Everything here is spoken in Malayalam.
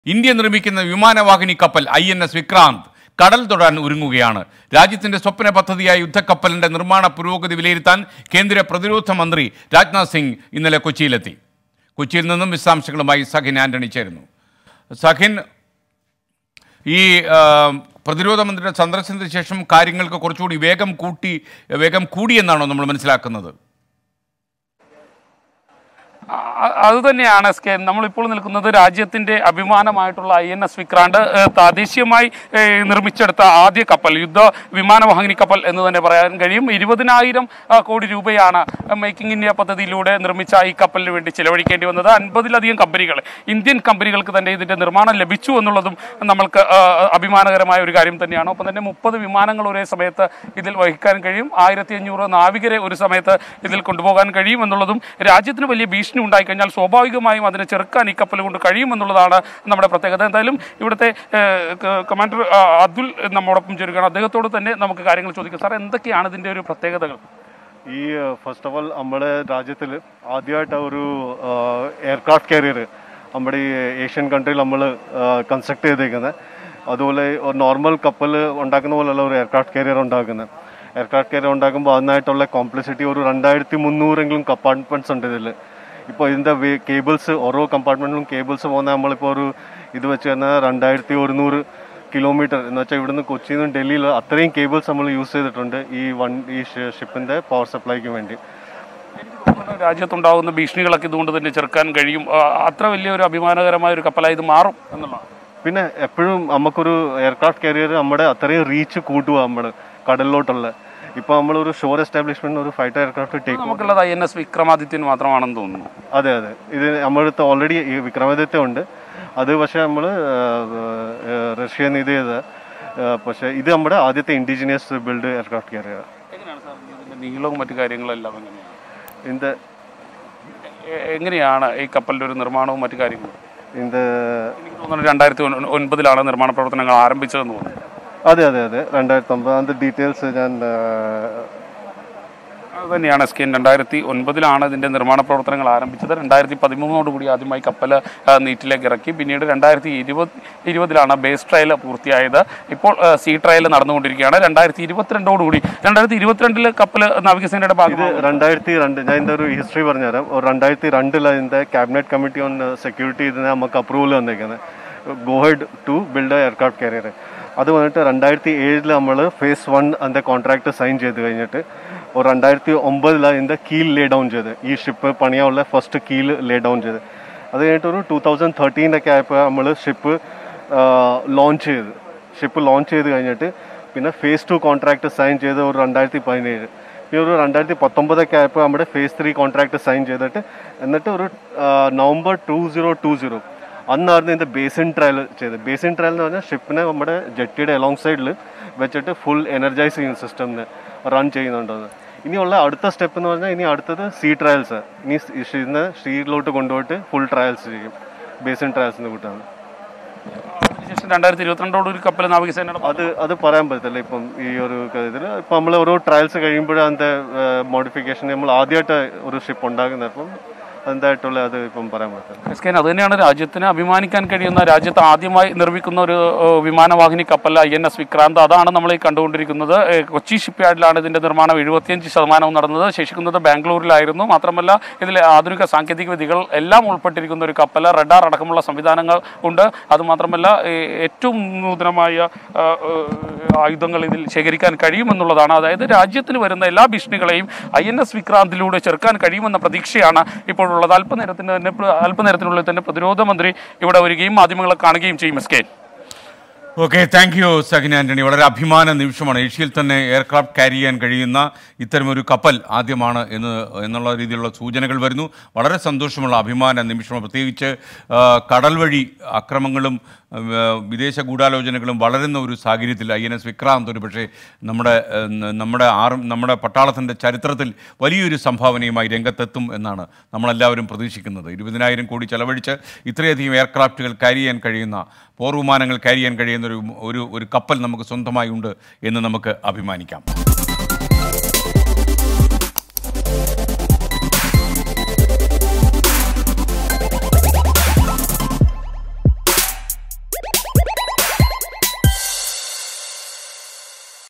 ഇന്ത്യ നിർമ്മിക്കുന്ന വിമാനവാഹിനി കപ്പൽ ഐ എൻ എസ് വിക്രാന്ത് കടൽ തൊടാൻ ഒരുങ്ങുകയാണ് രാജ്യത്തിന്റെ സ്വപ്ന പദ്ധതിയായ യുദ്ധക്കപ്പലിന്റെ നിർമ്മാണ പുരോഗതി വിലയിരുത്താൻ കേന്ദ്ര പ്രതിരോധ മന്ത്രി രാജ്നാഥ് സിംഗ് ഇന്നലെ കൊച്ചിയിലെത്തി കൊച്ചിയിൽ നിന്നും വിശദാംശങ്ങളുമായി സഖിൻ ആന്റണി ചേരുന്നു സഖിൻ ഈ ആ, പ്രതിരോധ മന്ത്രിയുടെ സന്ദർശനത്തിന് ശേഷം കാര്യങ്ങൾക്ക് കുറച്ചുകൂടി വേഗം കൂട്ടി വേഗം കൂടിയെന്നാണോ നമ്മൾ മനസ്സിലാക്കുന്നത് അ- അത് തന്നെയാണ് എസ് കെ നമ്മളിപ്പോൾ നിൽക്കുന്നത് രാജ്യത്തിന്റെ അഭിമാനമായിട്ടുള്ള ഐ എൻ എസ് വിക്രാന്ത് ഏഹ്, തദ്ദേശീയമായി ഏഹ്, നിർമ്മിച്ചെടുത്ത ആദ്യ കപ്പൽ യുദ്ധ വിമാനവാഹിനി കപ്പൽ എന്ന് തന്നെ പറയാൻ കഴിയും ഇരുപതിനായിരം ആ, കോടി രൂപയാണ് മേക്കിംഗ് ഇന്ത്യ പദ്ധതിയിലൂടെ നിർമ്മിച്ച ഈ കപ്പലിന് വേണ്ടി ചിലവഴിക്കേണ്ടി വന്നത് അൻപതിലധികം കമ്പനികൾ ഇന്ത്യൻ കമ്പനികൾക്ക് തന്നെ ഇതിന്റെ നിർമ്മാണം ലഭിച്ചു എന്നുള്ളതും നമ്മൾക്ക് ആ, അഭിമാനകരമായ ഒരു കാര്യം തന്നെയാണ് ഒപ്പം തന്നെ മുപ്പത് വിമാനങ്ങൾ ഒരേ സമയത്ത് ഇതിൽ വഹിക്കാൻ കഴിയും ആയിരത്തി അഞ്ഞൂറ് നാവികരെ ഒരു സമയത്ത് ഇതിൽ കൊണ്ടുപോകാൻ കഴിയും എന്നുള്ളതും രാജ്യത്തിന് വലിയ ഭീഷണി ഉണ്ടായിക്കഴിഞ്ഞാൽ സ്വാഭാവികമായും അതിനെ ചെറുക്കാൻ ഈ കപ്പൽ കൊണ്ട് കഴിയുമെന്നുള്ളതാണ് നമ്മുടെ പ്രത്യേകത എന്തായാലും ഇവിടുത്തെ ഏഹ്, ക- കമാൻഡർ ആ, അതുൽ നമ്മോടൊപ്പം ചേരുകയാണ് അദ്ദേഹത്തോട് തന്നെ നമുക്ക് കാര്യങ്ങൾ ചോദിക്കാം സാർ എന്തൊക്കെയാണ് ഇതിന്റെ ഒരു പ്രത്യേകതകൾ ഈ ഫസ്റ്റ് ഓഫ് ഓൾ നമ്മുടെ രാജ്യത്തിൽ ആദ്യമായിട്ട് ഒരു എയർക്രാഫ്റ്റ് കാരിയർ നമ്മുടെ ഈ ഏഷ്യൻ കൺട്രിയിൽ നമ്മൾ കൺസ്ട്രക്ട് ചെയ്തേക്കുന്നത് അതുപോലെ ഒരു നോർമൽ കപ്പൽ ഉണ്ടാക്കുന്ന പോലെയല്ല ഒരു എയർക്രാഫ്റ്റ് കാരിയർ ഉണ്ടാക്കുന്നത് എയർക്രാഫ്റ്റ് കാരിയർ ഉണ്ടാക്കുമ്പോൾ അതിനായിട്ടുള്ള കോംപ്ലക്സിറ്റി ഒരു രണ്ടായിരത്തി മുന്നൂറെങ്കിലും കമ്പാർട്ട്മെൻറ്റ്സ് ഉണ്ട് ഇതിൽ ഇപ്പോൾ ഇതിൻ്റെ കേബിൾസ് ഓരോ കമ്പാർട്ട്മെൻറ്റിലും കേബിൾസ് പോകുന്ന നമ്മളിപ്പോൾ ഒരു ഇത് വെച്ച് തന്നെ രണ്ടായിരത്തി ഒരുന്നൂറ് കിലോമീറ്റർ എന്ന് വെച്ചാൽ ഇവിടുന്ന് കൊച്ചിയിൽ നിന്ന് ഡൽഹിയിൽ അത്രയും കേബിൾസ് നമ്മൾ യൂസ് ചെയ്തിട്ടുണ്ട് ഈ വൺ ഈ ഷിപ്പിൻ്റെ പവർ സപ്ലൈക്ക് വേണ്ടി രാജ്യത്തുണ്ടാകുന്ന ഭീഷണികളൊക്കെ ഇതുകൊണ്ട് തന്നെ ചെറുക്കാൻ കഴിയും ആ, അത്ര വലിയൊരു അഭിമാനകരമായ ഒരു കപ്പലായി ഇത് മാറും എന്നുള്ളതാണ് പിന്നെ എപ്പോഴും നമുക്കൊരു എയർക്രാഫ്റ്റ് കാരിയർ നമ്മുടെ അത്രയും റീച്ച് കൂട്ടുക നമ്മൾ കടലിലോട്ടുള്ള ഇപ്പോൾ നമ്മളൊരു ഷോർ എസ്റ്റാബ്ലിഷ്മെന്റ് ഒരു ഫൈറ്റർ എയർക്രാഫ്റ്റ് ടേക്ക് നമുക്കുള്ളത് ഐ എൻ എസ് വിക്രമാദിത്യൻ മാത്രമാണെന്ന് തോന്നുന്നു അതെ അതെ ഇത് നമ്മളടുത്ത് ഓൾറെഡി ഈ വിക്രമാദിത്യം ഉണ്ട് അത് പക്ഷേ നമ്മൾ റഷ്യൻ ഇത് ചെയ്ത പക്ഷേ ഇത് നമ്മുടെ ആദ്യത്തെ ഇൻഡിജിനിയസ് ബിൽഡ് എയർക്രാഫ്റ്റ് കാരിയർ എങ്ങനെയാണ് സാർ ഇതിന്റെ നീളവും മറ്റു കാര്യങ്ങളെല്ലാം എങ്ങനെയാണ് இந்த എ- എങ്ങനെയാണ് ഈ കപ്പലിന്റെ ഒരു നിർമ്മാണവും മറ്റു കാര്യങ്ങളും இந்த എനിക്ക് തോന്നുന്നു രണ്ടായിരത്തി ഒൻപതിലാണ് നിർമ്മാണ പ്രവർത്തനങ്ങൾ ആരംഭിച്ചതെന്ന് തോന്നുന്നു അതെ അതെ അതെ രണ്ടായിരത്തി ഒമ്പത് അതിൻ്റെ ഡീറ്റെയിൽസ് ഞാൻ ആ, അത് തന്നെയാണ് എസ് കെ രണ്ടായിരത്തി ഒൻപതിലാണ് ഇതിന്റെ നിർമ്മാണ പ്രവർത്തനങ്ങൾ ആരംഭിച്ചത് രണ്ടായിരത്തി പതിമൂന്നോടുകൂടി ആദ്യമായി കപ്പൽ ആ, നീറ്റിലേക്ക് ഇറക്കി പിന്നീട് രണ്ടായിരത്തി ഇരുപത് ഇരുപതിലാണ് ബേസ് ട്രയൽ പൂർത്തിയായത് ഇപ്പോൾ ആ, സീ ട്രയൽ നടന്നുകൊണ്ടിരിക്കുകയാണ് രണ്ടായിരത്തി ഇരുപത്തിരണ്ടോടുകൂടി രണ്ടായിരത്തി ഇരുപത്തിരണ്ടില് കപ്പൽ നാവികസേനയുടെ ഇത് ഭാഗമാണ് രണ്ടായിരത്തി രണ്ട് ഞാൻ ഇതിൻ്റെ ഒരു ഹിസ്റ്ററി പറഞ്ഞുതരാം ഒരു രണ്ടായിരത്തി രണ്ടിൽ അതിൻ്റെ ക്യാബിനറ്റ് കമ്മിറ്റി ഓൺ സെക്യൂരിറ്റി ഇതിന് നമുക്ക് അപ്രൂവൽ വന്നേക്കുന്നത് go ahead to build aircraft carrier അത് വന്നിട്ട് രണ്ടായിരത്തി ഏഴിൽ നമ്മൾ ഫേസ് വൺ അതിൻ്റെ കോൺട്രാക്ട് സൈൻ ചെയ്ത് കഴിഞ്ഞിട്ട് ഒരു രണ്ടായിരത്തി ഒമ്പതിലാണ് ഇതിൻ്റെ കീൽ ലേ ഡൗൺ ചെയ്ത് ഈ ഷിപ്പ് പണിയാനുള്ള ഫസ്റ്റ് കീൽ ലേ ഡൗൺ ചെയ്ത് അത് കഴിഞ്ഞിട്ട് ഒരു ടൂ തൗസൻഡ് തേർട്ടീനൊക്കെ ആയപ്പോൾ നമ്മൾ ഷിപ്പ് ലോഞ്ച് ചെയ്ത് ഷിപ്പ് ലോഞ്ച് ചെയ്ത് കഴിഞ്ഞിട്ട് പിന്നെ ഫേസ് ടു കോൺട്രാക്ട് സൈൻ ചെയ്ത് ഒരു രണ്ടായിരത്തി പതിനേഴ് പിന്നെ ഒരു രണ്ടായിരത്തി പത്തൊമ്പതൊക്കെ ആയപ്പോൾ നമ്മുടെ ഫേസ് ത്രീ കോൺട്രാക്ട് സൈൻ ചെയ്തിട്ട് എന്നിട്ട് ഒരു ആ, November two zero two zero അന്നായിരുന്നു ഇതിൻ്റെ ബേസിൻ ട്രയൽ ചെയ്തത് ബേസിൻ ട്രയൽ എന്ന് പറഞ്ഞാൽ ഷിപ്പിനെ നമ്മുടെ ജെട്ടിയുടെ അലോങ് സൈഡിൽ വെച്ചിട്ട് ഫുൾ എനർജൈസ് ചെയ്യുന്ന സിസ്റ്റമിന് റൺ ചെയ്യുന്നുണ്ടത് ഇനിയുള്ള അടുത്ത സ്റ്റെപ്പ് എന്ന് പറഞ്ഞാൽ ഇനി അടുത്തത് സീ ട്രയൽസ് ഇനി ഇതിന് സീയിലോട്ട് കൊണ്ടുപോയിട്ട് ഫുൾ ട്രയൽസ് ചെയ്യും ബേസിൻ ട്രയൽസിന് കൂട്ടാണ് അതിനുശേഷം രണ്ടായിരത്തി ഇരുപത്തിരണ്ടോടുകൂടി കപ്പൽ നാവികസേനയുടെ അത് അത് പറയാൻ പറ്റത്തില്ല ഇപ്പം ഈ ഒരു ഇതിൽ ഇപ്പം നമ്മൾ ഓരോ ട്രയൽസ് കഴിയുമ്പോഴും അതിൻ്റെ മോഡിഫിക്കേഷൻ നമ്മൾ ആദ്യമായിട്ട് ഒരു ഷിപ്പ് ഉണ്ടാക്കുന്നത് അപ്പം അതിൻ്റെതായിട്ടുള്ള അത് ഇപ്പം പറയാൻ പറ്റില്ല എസ് കെ അത് തന്നെയാണ് രാജ്യത്തിന് അഭിമാനിക്കാൻ കഴിയുന്ന രാജ്യത്ത് ആദ്യമായി നിർമ്മിക്കുന്ന ഒരു ഏഹ്, വിമാനവാഹിനി കപ്പൽ ഐ എൻ എസ് വിക്രാന്ത് അതാണ് നമ്മൾ ഈ കണ്ടുകൊണ്ടിരിക്കുന്നത് ഏഹ്, കൊച്ചി ഷിപ്പ് യാർഡിലാണ് ഇതിന്റെ നിർമ്മാണം എഴുപത്തിയഞ്ച് ശതമാനവും നടന്നത് ശേഷിക്കുന്നത് ബാംഗ്ലൂരിലായിരുന്നു മാത്രമല്ല ഇതിലെ ആധുനിക സാങ്കേതിക വിദ്യകൾ എല്ലാം ഉൾപ്പെട്ടിരിക്കുന്ന ഒരു കപ്പൽ റഡാർ അടക്കമുള്ള സംവിധാനങ്ങൾ ഉണ്ട് അതുമാത്രമല്ല ഏഹ്, ഏറ്റവും നൂതനമായ ആ, ഏഹ്, ആയുധങ്ങൾ ഇതിൽ ശേഖരിക്കാൻ കഴിയുമെന്നുള്ളതാണ് അതായത് രാജ്യത്തിന് വരുന്ന എല്ലാ ഭീഷണികളെയും ഐ എൻ എസ് വിക്രാന്തിലൂടെ ചെറുക്കാൻ കഴിയുമെന്ന പ്രതീക്ഷയാണ് ഇപ്പോഴുള്ളത് അല്പനേരത്തിന് തന്നെ അല്പനേരത്തിനുള്ളിൽ തന്നെ പ്രതിരോധ മന്ത്രി ഇവിടെ വരികയും മാധ്യമങ്ങളെ കാണുകയും ചെയ്യും S K okay thank you Sahin Antony വളരെ അഭിമാന നിമിഷമാണ് ഏഷ്യയിൽ തന്നെ എയർക്രാഫ്റ്റ് ക്യാരി ചെയ്യാൻ കഴിയുന്ന ഇത്തരമൊരു കപ്പൽ ആദ്യമാണ് എന്ന് എന്നുള്ള രീതിയിലുള്ള സൂചനകൾ വരുന്നു വളരെ സന്തോഷമുള്ള അഭിമാന നിമിഷമാണ് പ്രത്യേകിച്ച് ആ, കടൽ വഴി അക്രമങ്ങളും ആ, വിദേശ ഗൂഢാലോചനകളും വളരുന്ന ഒരു സാഹചര്യത്തിൽ ഐ എൻ എസ് വിക്രാന്ത് ഒരു പക്ഷേ നമ്മുടെ ആ, നമ്മുടെ ആർ നമ്മുടെ പട്ടാളത്തിൻ്റെ ചരിത്രത്തിൽ വലിയൊരു സംഭാവനയുമായി രംഗത്തെത്തും എന്നാണ് നമ്മളെല്ലാവരും പ്രതീക്ഷിക്കുന്നത് ഇരുപതിനായിരം കോടി ചെലവഴിച്ച് ഇത്രയധികം എയർക്രാഫ്റ്റുകൾ ക്യാരി ചെയ്യാൻ കഴിയുന്ന പോർ വിമാനങ്ങൾ ക്യാരി ചെയ്യാൻ കഴിയുന്ന ഒരു ഒരു ഒരു കപ്പൽ നമുക്ക് സ്വന്തമായി ഉണ്ട് എന്ന് നമുക്ക് അഭിമാനിക്കാം